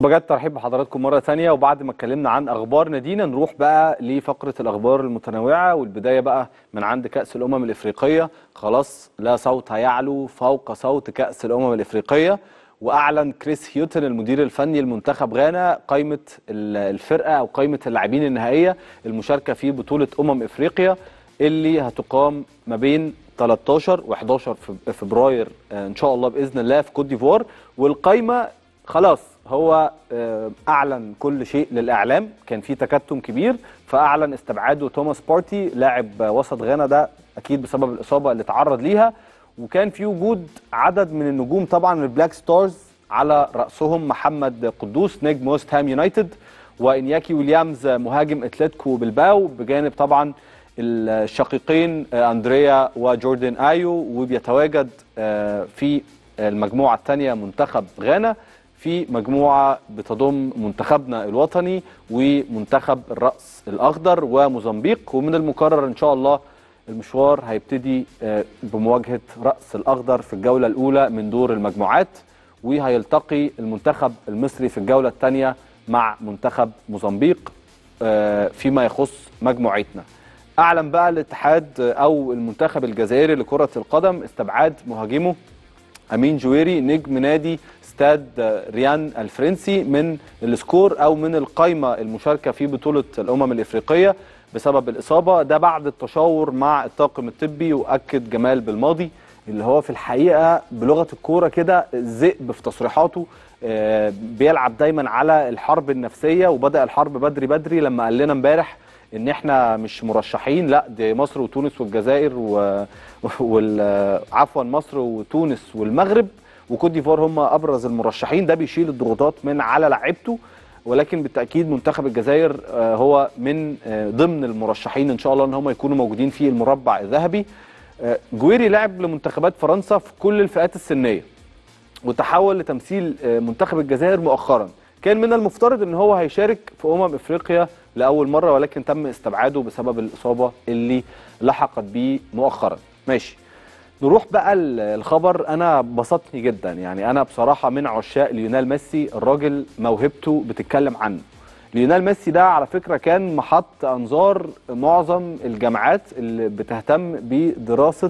بجد ترحيب بحضراتكم مرة ثانية وبعد ما اتكلمنا عن أخبار نادينا نروح بقى لفقرة الأخبار المتنوعة والبداية بقى من عند كأس الأمم الإفريقية خلاص لا صوت يعلو فوق صوت كأس الأمم الإفريقية وأعلن كريس هيوتن المدير الفني لمنتخب غانا قائمة الفرقة أو قائمة اللاعبين النهائية المشاركة في بطولة أمم إفريقيا اللي هتقام ما بين 13 و11 فبراير ان شاء الله باذن الله في كوت ديفوار والقايمه خلاص هو اعلن كل شيء للاعلام كان في تكتم كبير فاعلن استبعاده توماس بارتي لاعب وسط غانا ده اكيد بسبب الاصابه اللي تعرض ليها وكان في وجود عدد من النجوم طبعا البلاك ستارز على راسهم محمد قدوس نجم ويست هام يونايتد وانياكي ويليامز مهاجم اتلتيكو بالباو بجانب طبعا الشقيقين اندريا وجوردن ايو وبيتواجد في المجموعه الثانيه منتخب غانا في مجموعه بتضم منتخبنا الوطني ومنتخب الراس الاخضر وموزمبيق ومن المقرر ان شاء الله المشوار هيبتدي بمواجهه راس الاخضر في الجوله الاولى من دور المجموعات وهيلتقي المنتخب المصري في الجوله الثانيه مع منتخب موزمبيق فيما يخص مجموعتنا اعلن بقى الاتحاد او المنتخب الجزائري لكره القدم استبعاد مهاجمه امين جويري نجم نادي استاد ريان الفرنسي من السكور او من القائمه المشاركه في بطوله الامم الافريقيه بسبب الاصابه ده بعد التشاور مع الطاقم الطبي واكد جمال بالماضي اللي هو في الحقيقه بلغه الكوره كده ذئب في تصريحاته بيلعب دايما على الحرب النفسيه وبدا الحرب بدري بدري لما قال لنا امبارح ان احنا مش مرشحين لا دي مصر وتونس والجزائر و... وال... عفوا مصر وتونس والمغرب وكوت ديفوار هم ابرز المرشحين ده بيشيل الضغوطات من على لعيبته ولكن بالتاكيد منتخب الجزائر هو من ضمن المرشحين ان شاء الله ان هم يكونوا موجودين في المربع الذهبي جويري لعب لمنتخبات فرنسا في كل الفئات السنيه وتحول لتمثيل منتخب الجزائر مؤخرا كان من المفترض ان هو هيشارك في امم افريقيا لاول مره ولكن تم استبعاده بسبب الاصابه اللي لحقت بيه مؤخرا ماشي نروح بقى الخبر انا بسطني جدا يعني انا بصراحه من عشاق ليونيل ميسي الراجل موهبته بتتكلم عنه ليونيل ميسي ده على فكره كان محط انظار معظم الجامعات اللي بتهتم بدراسه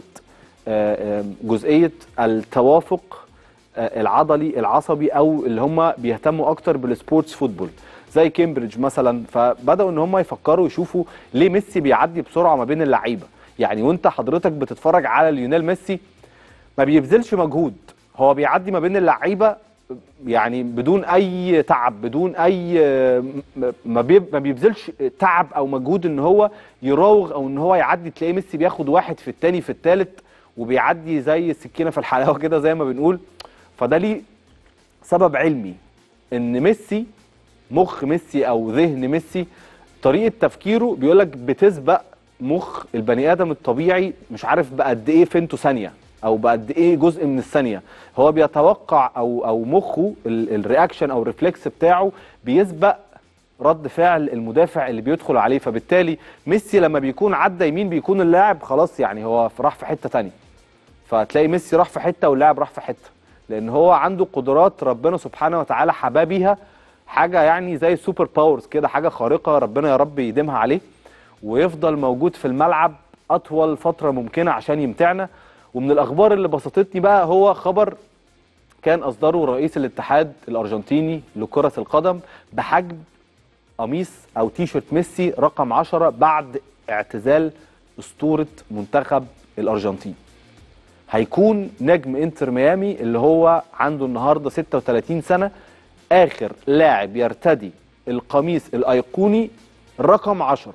جزئيه التوافق العضلي العصبي او اللي هم بيهتموا اكتر بالسبورتس فوتبول زي كامبريدج مثلا فبداوا ان هم يفكروا يشوفوا ليه ميسي بيعدي بسرعه ما بين اللعيبه يعني وانت حضرتك بتتفرج على ليونيل ميسي ما بيبذلش مجهود هو بيعدي ما بين اللعيبه يعني بدون اي تعب بدون اي ما بيبذلش تعب او مجهود ان هو يراوغ او ان هو يعدي تلاقيه ميسي بياخد واحد في الثاني في الثالث وبيعدي زي السكينه في الحلاوه كده زي ما بنقول فده ليه سبب علمي ان ميسي مخ ميسي او ذهن ميسي طريقه تفكيره بيقول لك بتسبق مخ البني ادم الطبيعي مش عارف بقد ايه فينتو ثانيه او بقد ايه جزء من الثانيه هو بيتوقع او او مخه الرياكشن او الريفلكس بتاعه بيسبق رد فعل المدافع اللي بيدخل عليه فبالتالي ميسي لما بيكون عدى يمين بيكون اللاعب خلاص يعني هو راح في حته ثانيه فتلاقي ميسي راح في حته واللاعب راح في حته لان هو عنده قدرات ربنا سبحانه وتعالى حباه بيها حاجه يعني زي السوبر باورز كده حاجه خارقه ربنا يا رب يديمها عليه ويفضل موجود في الملعب اطول فتره ممكنه عشان يمتعنا ومن الاخبار اللي بسطتني بقى هو خبر كان اصدره رئيس الاتحاد الارجنتيني لكره القدم بحجم قميص او تيشرت ميسي رقم 10 بعد اعتزال اسطوره منتخب الارجنتين هيكون نجم انتر ميامي اللي هو عنده النهارده 36 سنه اخر لاعب يرتدي القميص الايقوني رقم 10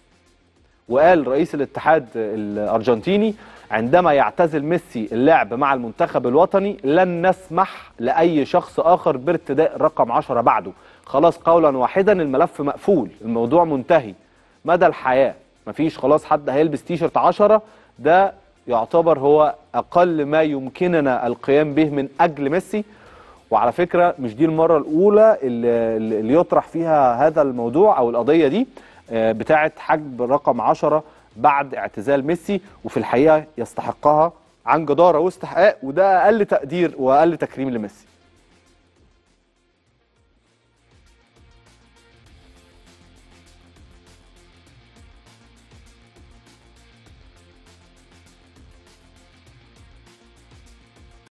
وقال رئيس الاتحاد الارجنتيني عندما يعتزل ميسي اللعب مع المنتخب الوطني لن نسمح لاي شخص اخر بارتداء رقم 10 بعده خلاص قولا واحدا الملف مقفول الموضوع منتهي مدى الحياه مفيش خلاص حد هيلبس تيشرت 10 ده يعتبر هو اقل ما يمكننا القيام به من اجل ميسي وعلى فكره مش دي المره الاولى اللي, اللي يطرح فيها هذا الموضوع او القضيه دي بتاعه حجب رقم 10 بعد اعتزال ميسي وفي الحقيقه يستحقها عن جداره واستحقاق وده اقل تقدير واقل تكريم لميسي